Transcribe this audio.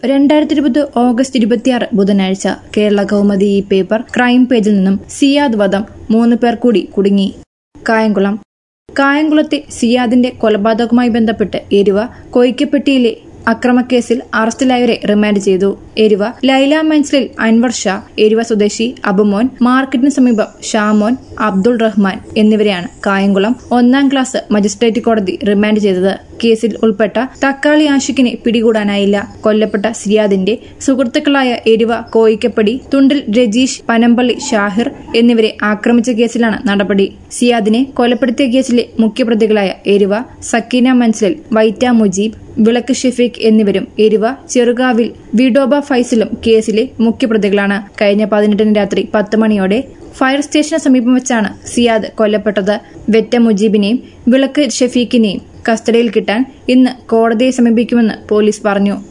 രണ്ടായിരത്തി ഇരുപത് ഓഗസ്റ്റ് ഇരുപത്തിയാറ് ബുധനാഴ്ച കേരള കൗമുദി ഈ പേപ്പർ ക്രൈം പേജിൽ നിന്നും സിയാദ് വധം മൂന്ന് പേർ കൂടി കുടുങ്ങി കായംകുളം കായംകുളത്തെ സിയാദിന്റെ കൊലപാതകവുമായി ബന്ധപ്പെട്ട് എരുവ കൊയ്ക്കപ്പെട്ടിയിലെ അക്രമക്കേസിൽ അറസ്റ്റിലായവരെ റിമാൻഡ് ചെയ്തു എരുവ ലൈല മൻസിലിൽ അൻവർ ഷാ എരുവ സ്വദേശി അബുമോൻ മാർക്കറ്റിന് സമീപം ഷാമോൻ അബ്ദുൾ റഹ്മാൻ എന്നിവരെയാണ് കായംകുളം ഒന്നാം ക്ലാസ് മജിസ്ട്രേറ്റ് കോടതി റിമാൻഡ് ചെയ്തത് കേസിൽ ഉൾപ്പെട്ട തക്കാളി ആഷിഖിനെ പിടികൂടാനായില്ല കൊല്ലപ്പെട്ട സിയാദിന്റെ സുഹൃത്തുക്കളായ എരുവ കോയിക്കപ്പടി തുണ്ടിൽ രജീഷ് പനമ്പള്ളി ഷാഹിർ എന്നിവരെ ആക്രമിച്ച കേസിലാണ് നടപടി സിയാദിനെ കൊലപ്പെടുത്തിയ കേസിലെ മുഖ്യപ്രതികളായ എരുവ സക്കീന മൻസിലിൽ വൈറ്റ മുജീബ് വിളക്ക് ഷെഫീഖ് എന്നിവരും എരുവ ചെറുകാവിൽ വിഡോബ ഫൈസലും കേസിലെ മുഖ്യപ്രതികളാണ് കഴിഞ്ഞ പതിനെട്ടിന് രാത്രി പത്ത് മണിയോടെ ഫയർ സ്റ്റേഷന് സമീപം വെച്ചാണ് സിയാദ് കൊല്ലപ്പെട്ടത് വെറ്റ മുജീബിനെയും വിളക്ക് ഷെഫീഖിനെയും കസ്റ്റഡിയിൽ കിട്ടാൻ ഇന്ന് കോടതിയെ സമീപിക്കുമെന്ന് പോലീസ് പറഞ്ഞു